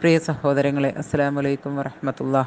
പ്രിയ സഹോദരങ്ങളെ അസ്സാം വലൈക്കും വറഹമത്തുള്ള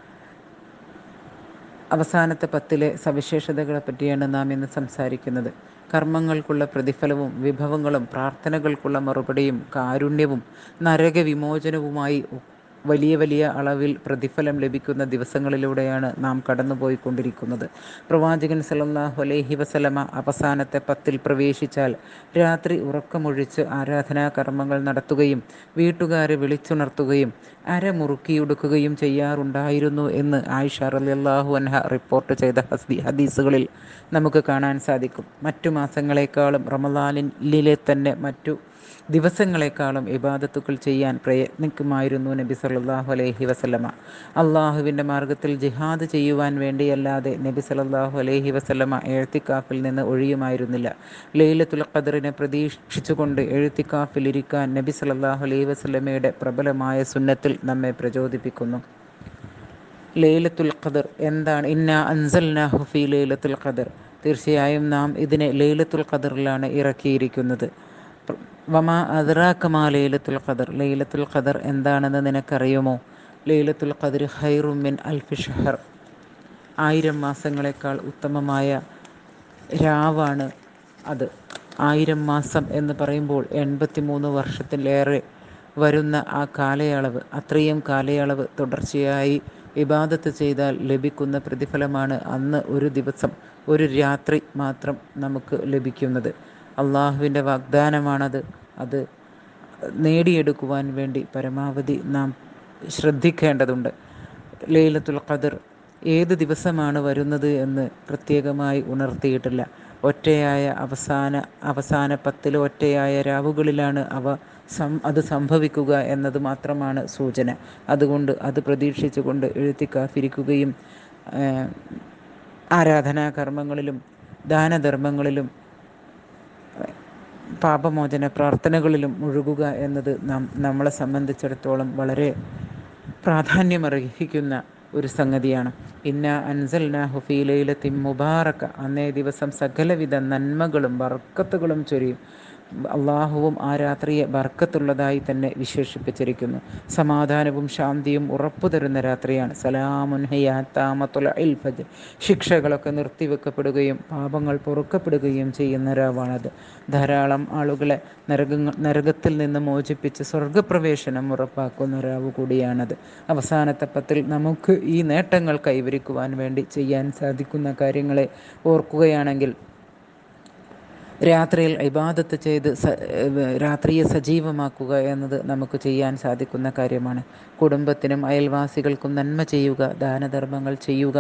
അവസാനത്തെ പത്തിലെ സവിശേഷതകളെ പറ്റിയാണ് നാം ഇന്ന് സംസാരിക്കുന്നത് കർമ്മങ്ങൾക്കുള്ള പ്രതിഫലവും വിഭവങ്ങളും പ്രാർത്ഥനകൾക്കുള്ള മറുപടിയും കാരുണ്യവും നരകവിമോചനവുമായി വലിയ വലിയ അളവിൽ പ്രതിഫലം ലഭിക്കുന്ന ദിവസങ്ങളിലൂടെയാണ് നാം കടന്നുപോയിക്കൊണ്ടിരിക്കുന്നത് പ്രവാചകൻ സല്ലല്ലാഹു അലൈഹി വസല്ലമ അവസാനത്തെ പത്തിൽ പ്രവേശിച്ചാൽ രാത്രി ഉറക്കമൊഴിച്ച് ആരാധനാ കർമ്മങ്ങൾ നടത്തുകയും വീട്ടുകാരെ വിളിച്ചുണർത്തുകയും അരമുറുക്കിയെടുക്കുകയും ചെയ്യാറുണ്ടായിരുന്നു എന്ന് ആയിഷ റളിയല്ലാഹു അൻഹ റിപ്പോർട്ട് ചെയ്ത ഹസ്ബി ഹദീസുകളിൽ നമുക്ക് കാണാൻ സാധിക്കും മറ്റു മാസങ്ങളെക്കാളും റമദാനിലെ തന്നെ മറ്റു ദിവസങ്ങളെക്കാളും ഇബാദത്തുകൾ ചെയ്യാൻ പ്രയത്നിക്കുമായിരുന്നു നബി സല്ലല്ലാഹു അലൈഹി വസല്ലമ അള്ളാഹുവിൻ്റെ മാർഗത്തിൽ ജിഹാദ് ചെയ്യുവാൻ വേണ്ടിയല്ലാതെ നബി സല്ലല്ലാഹു അലൈഹി വസല്ലമ എഴുത്തിക്കാഫിൽ നിന്ന് ഒഴിയുമായിരുന്നില്ല ലൈലത്തുൽ ഖദറിനെ പ്രതീക്ഷിച്ചുകൊണ്ട് എഴുത്തിക്കാഫിൽ ഇരിക്കാൻ നബി സല്ലല്ലാഹു അലൈഹി വസല്ലമയുടെ പ്രബലമായ സുന്നത്തിൽ നമ്മെ പ്രചോദിപ്പിക്കുന്നു ലൈലത്തുൽ ഖദർ എന്താണ് ഇന്ന അൻസൽനാഹു ഫി ലൈലത്തുൽ ഖദർ തീർച്ചയായും നാം ഇതിനെ ലൈലത്തുൽ ഖദറിലാണ് ഇറക്കിയിരിക്കുന്നത് വമാ അദ്റാക്കമാ ലൈലത്തുൽ ഖദർ ലൈലത്തുൽ ഖദർ എന്താണെന്ന് നിനക്കറിയുമോ ലൈലത്തുൽ ഖദർ ഹൈറുമിൻ അൽഫി ഷഹർ ആയിരം മാസങ്ങളെക്കാൾ ഉത്തമമായ രാവാണ് അത് ആയിരം മാസം എന്ന് പറയുമ്പോൾ എൺപത്തി മൂന്ന് വർഷത്തിലേറെ വരുന്ന ആ കാലയളവ് അത്രയും കാലയളവ് തുടർച്ചയായി ഇബാദത്ത് ചെയ്താൽ ലഭിക്കുന്ന പ്രതിഫലമാണ് അന്ന് ഒരു ദിവസം ഒരു രാത്രി മാത്രം നമുക്ക് ലഭിക്കുന്നത് അള്ളാഹുവിൻ്റെ വാഗ്ദാനമാണത് അത് നേടിയെടുക്കുവാൻ വേണ്ടി പരമാവധി നാം ശ്രദ്ധിക്കേണ്ടതുണ്ട് ലൈലത്തുൽ ഖദർ ഏത് ദിവസമാണ് വരുന്നത് എന്ന് പ്രത്യേകമായി ഉണർത്തിയിട്ടില്ല ഒറ്റയായ അവസാന അവസാന പത്തിൽ ഒറ്റയായ രാവുകളിലാണ് അവ സം അത് സംഭവിക്കുക എന്നത് മാത്രമാണ് സൂചന അതുകൊണ്ട് അത് പ്രതീക്ഷിച്ചുകൊണ്ട് എഴുത്തിക്കാത്തിരിക്കുകയും ആരാധനാ കർമ്മങ്ങളിലും ദാനധർമ്മങ്ങളിലും പാപമോചന പ്രാർത്ഥനകളിലും മുഴുകുക എന്നത് നാം നമ്മളെ സംബന്ധിച്ചിടത്തോളം വളരെ പ്രാധാന്യമർഹിക്കുന്ന ഒരു സംഗതിയാണ് ഇന്ന അൻസൽന ഹുഫീലയിലെത്തി മുബാറക്ക അന്നേ ദിവസം സകലവിധ നന്മകളും ബർക്കത്തുകളും ചൊരിയും അള്ളാഹുവും ആ രാത്രിയെ ബർക്കത്തുള്ളതായി തന്നെ വിശേഷിപ്പിച്ചിരിക്കുന്നു സമാധാനവും ശാന്തിയും ഉറപ്പു തരുന്ന രാത്രിയാണ് സലാമുൻ ഹയാത്താമത്തുൽ ഇൽഫജ് ശിക്ഷകളൊക്കെ നിർത്തിവെക്കപ്പെടുകയും പാപങ്ങൾ പൊറുക്കപ്പെടുകയും ചെയ്യുന്ന രാവാണത് ധാരാളം ആളുകളെ നരക നരകത്തിൽ നിന്ന് മോചിപ്പിച്ച് സ്വർഗപ്രവേശനം ഉറപ്പാക്കുന്ന രാവ് കൂടിയാണത് അവസാനത്തെ പത്തിൽ നമുക്ക് ഈ നേട്ടങ്ങൾ കൈവരിക്കുവാൻ വേണ്ടി ചെയ്യാൻ സാധിക്കുന്ന കാര്യങ്ങളെ ഓർക്കുകയാണെങ്കിൽ രാത്രിയിൽ ഇബാദത്ത് ചെയ്ത് രാത്രിയെ സജീവമാക്കുക എന്നത് നമുക്ക് ചെയ്യാൻ സാധിക്കുന്ന കാര്യമാണ് കുടുംബത്തിനും അയൽവാസികൾക്കും നന്മ ചെയ്യുക ദാനധർമ്മങ്ങൾ ചെയ്യുക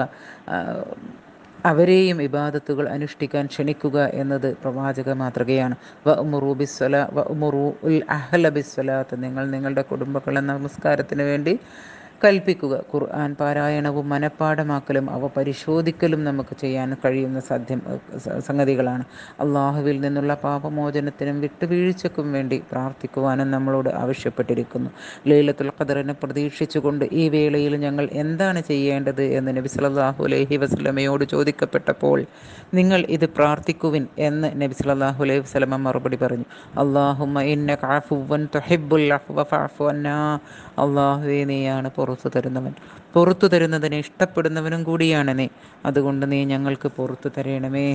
അവരെയും ഇബാദത്തുകൾ അനുഷ്ഠിക്കാൻ ക്ഷണിക്കുക എന്നത് പ്രവാചക മാതൃകയാണ് വ ഉമുറു ബിസ്വല വ ഉമുറു ഉൽ അഹല ബിസ്വലാത്ത് നിങ്ങൾ നിങ്ങളുടെ കുടുംബങ്ങളെ നമസ്കാരത്തിന് വേണ്ടി കൽപ്പിക്കുക ഖുർആൻ പാരായണവും മനഃപ്പാടമാക്കലും അവ പരിശോധിക്കലും നമുക്ക് ചെയ്യാൻ കഴിയുന്ന സാധ്യം സംഗതികളാണ് അള്ളാഹുവിൽ നിന്നുള്ള പാപമോചനത്തിനും വിട്ടുവീഴ്ചയ്ക്കും വേണ്ടി പ്രാർത്ഥിക്കുവാനും നമ്മളോട് ആവശ്യപ്പെട്ടിരിക്കുന്നു ലൈലത്തുൽ ഖദറിനെ പ്രതീക്ഷിച്ചുകൊണ്ട് ഈ വേളയിൽ ഞങ്ങൾ എന്താണ് ചെയ്യേണ്ടത് എന്ന് നബി സല്ലല്ലാഹു അലൈഹി വസല്ലമയോട് ചോദിക്കപ്പെട്ടപ്പോൾ നിങ്ങൾ ഇത് പ്രാർത്ഥിക്കുവിൻ എന്ന് നബി സല്ലല്ലാഹു അലൈഹി വസല്ലമ മറുപടി പറഞ്ഞു അള്ളാഹുമ്മ ഇന്ന അഫുവൻ തുഹിബ്ബുൽ അഫ്വ ഫഅഫു അന്നാ അള്ളാഹുവേ നീയാണ് പുറത്തു തരുന്നവൻ പുറത്തു തരുന്നതിനെ ഇഷ്ടപ്പെടുന്നവനും കൂടിയാണ് നീ അതുകൊണ്ട് നീ ഞങ്ങൾക്ക് പുറത്തു തരണമേ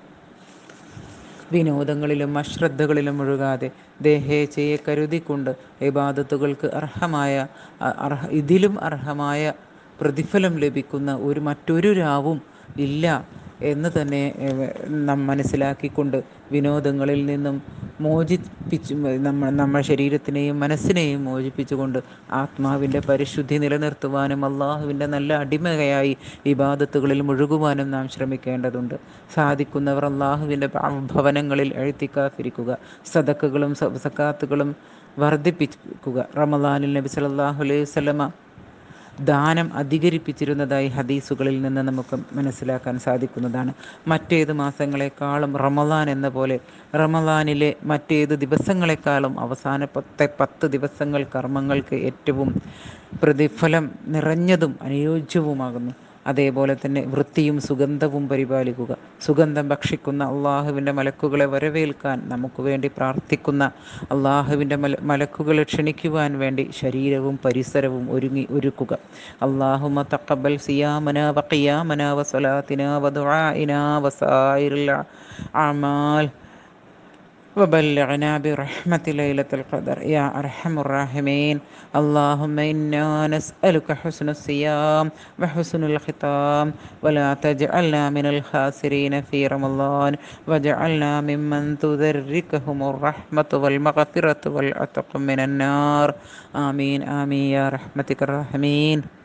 വിനോദങ്ങളിലും അശ്രദ്ധകളിലും മുഴുകാതെ ദേഹേച്ഛയെ കരുതിക്കൊണ്ട് ഇബാദത്തുകൾക്ക് അർഹമായ അർഹ ഇതിലും അർഹമായ പ്രതിഫലം ലഭിക്കുന്ന ഒരു മറ്റൊരു രാവും ഇല്ല എന്ന് തന്നെ നാം മനസ്സിലാക്കിക്കൊണ്ട് വിനോദങ്ങളിൽ നിന്നും മോചിപ്പിച്ചു നമ്മ നമ്മുടെ ശരീരത്തിനെയും മനസ്സിനെയും മോചിപ്പിച്ചുകൊണ്ട് ആത്മാവിൻ്റെ പരിശുദ്ധി നിലനിർത്തുവാനും അള്ളാഹുവിൻ്റെ നല്ല അടിമയായി ഇബാദത്തുകളിൽ മുഴുകുവാനും നാം ശ്രമിക്കേണ്ടതുണ്ട് സാധിക്കുന്നവർ അള്ളാഹുവിൻ്റെ ഭവനങ്ങളിൽ എഴുത്തിക്കാത്തിരിക്കുക സദക്കുകളും സക്കാത്തുകളും വർദ്ധിപ്പിക്കുക റമദാനിൽ നബി സല്ലല്ലാഹു അലൈഹി വസല്ലമ ദാനം അധികരിപ്പിച്ചിരുന്നതായി ഹദീസുകളിൽ നിന്ന് നമുക്ക് മനസ്സിലാക്കാൻ സാധിക്കുന്നതാണ് മറ്റേത് മാസങ്ങളെക്കാളും റമദാൻ എന്ന പോലെ റമദാനിലെ മറ്റേത് ദിവസങ്ങളെക്കാളും അവസാനത്തെ പത്ത് ദിവസങ്ങൾ കർമ്മങ്ങൾക്ക് ഏറ്റവും പ്രതിഫലം നിറഞ്ഞതും അനുയോജ്യവുമാകുന്നു അതേപോലെ തന്നെ വൃത്തിയും സുഗന്ധവും പരിപാലിക്കുക സുഗന്ധം ഭക്ഷിക്കുന്ന അള്ളാഹുവിൻ്റെ മലക്കുകളെ വരവേൽക്കാൻ നമുക്ക് വേണ്ടി പ്രാർത്ഥിക്കുന്ന അള്ളാഹുവിൻ്റെ മല മലക്കുകളെ ക്ഷണിക്കുവാൻ വേണ്ടി ശരീരവും പരിസരവും ഒരുങ്ങി ഒരുക്കുക അള്ളാഹുമ തക്കബൽ സിയാമന വഖിയാമന വസലാത്തിന വദുആഇന വസായിറിൽ അമാൽ وبلغنا برحمة ليلة القدر يا أرحم الراحمين اللهم إنا نسألك حسن الصيام وحسن الختام ولا تجعلنا من الخاسرين في رمضان واجعلنا ممن تدركهم الرحمة والمغفرة والعتق من النار آمين آمين يا رحمتك الراحمين